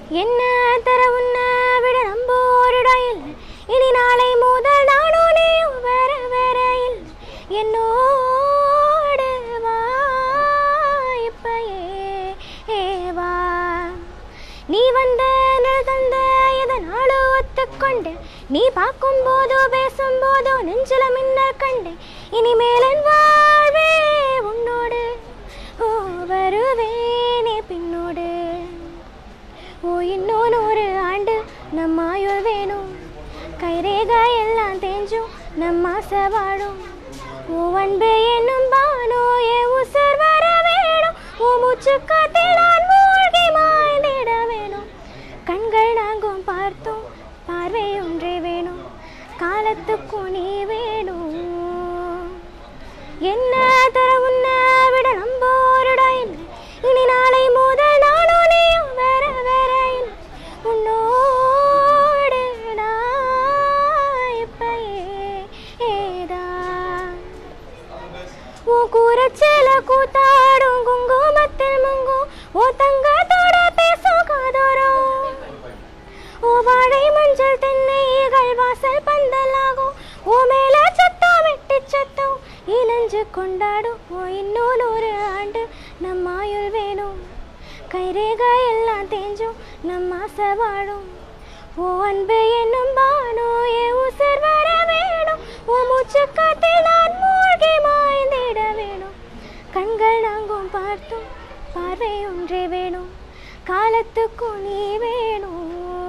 என்ன தர உன்னை விட நம்போருடா இல்லை இனி நாளை முதல் நானும் நீயும் வேற வேற இல்லை என்னோடு வா இப்பயே ஏ வா நீ வந்த நிழல் தந்த எதனாலும் ஒத்துக்கொண்டு நீ பார்க்கும் போதோ பேசும் போதோ நெஞ்சில மின்னல் கண்டு இனிமேல் என் வாழ்வே உன்னோடு ஓ வருவேனே பின்னோடு ஓ இன்னும் நூறு ஆண்டு நம்ம ஆயுள் வேணும் கைரேகை எல்லாம் தேஞ்சும் நம்ம ஆசை வாழும் ஓ அன்பு என்னும் பானோ ஏ உசர் வர வேணும் ஓ மூச்சு காத்தில் நான் மூழ்கி மாய்ந்திட வேணும் கண்கள் நாங்கும் பார்த்தோம் பார்வை ஒன்றே வேணும் காலத்துக்கும் நீ வேணும் என்ன தர உன்னை விட நம்போருடா இல்லை இனி நாளை முதல் நானும் நீயும் வேற வேற இல்லை உன்னோடு நான் இப்பயே ஏதான் உன் கூரச்சேல கூத்தாடும் குங்குமத்தில் முங்கும் ஓ தங்கத்தோட பேசும் காதோரம் ஓ வாழை மஞ்சள் தென்னைகள் வாசல் பந்தலாகும் ஓ மேல சத்தம் வெட்டி சத்தம் இணைஞ்சு கொண்டாடும் ஓ இன்னும் நூறு ஆண்டு நம்ம ஆயுள் வேணும் கைரேகை எல்லாம் தேஞ்சும் நம்ம ஆசை வாழும் ஓ அன்பு என்னும் பானோ ஏ உசர் வர வேணும் ஓ மூச்சு காத்தில் நான் மூழ்கி மாய்ந்திட வேணும் கண்கள் நாங்கும் பார்த்தும் பார்வை ஒன்றே வேணும் காலத்துக்கும் நீ வேணும்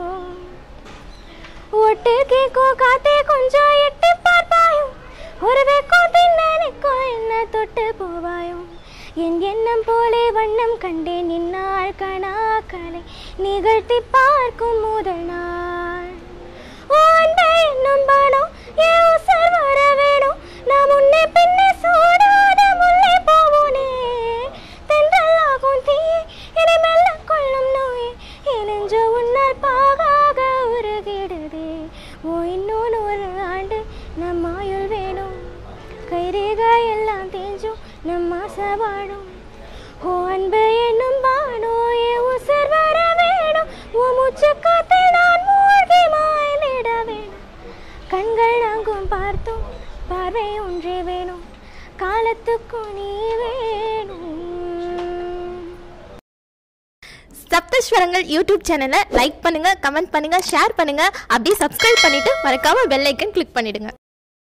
ஒட்டு கேக்கோ காத்தே கொஞ்சம் எட்டி பார்ப்பாயும் ஒரு வெக்கோ தின்னனுக்கோ என்ன தொட்டு போவாயும் என் எண்ணம் போலே வண்ணம் கண்டேன் என்னால் கணாக்களை நிகழ்த்தி பார்க்கும் முதல் நாள் ஓ அன்பே என்னும் பானம் ஏ உசர் வர வேணும் நான் முன்னே பின்னே சூடாத முல்லை போவோனே தென்றலாகும் தீ என்னை மெல்ல கொள்ளும் நோய் இணைஞ்ச உன்னால் பாகாக உருகிடுதே ஓ இன்னும் நூறு ஆண்டு நம் ஆயுள் வேணும் கைரேகை எல்லாம் தேஞ்சும் நம் ஆசை வாழும் ஓ அன்பு என்னும் பானோ ஏ உசர் வர வேணும் ஓ மூச்சு காத்தில் நான் மூழ்கி மாய்ந்திட வேணும் கண்கள் நாங்கும் பார்த்தோம் பார்வை ஒன்றே வேணும் காலத்துக்கும் நீ வேணும் சப்தஸ்வரங்கள் யூடியூப் சேனலை லைக் பண்ணுங்க கமெண்ட் பண்ணுங்க ஷேர் பண்ணுங்க அப்படியே சப்ஸ்கிரைப் பண்ணிட்டு மறக்காம பெல் ஐக்கன் கிளிக் பண்ணிடுங்க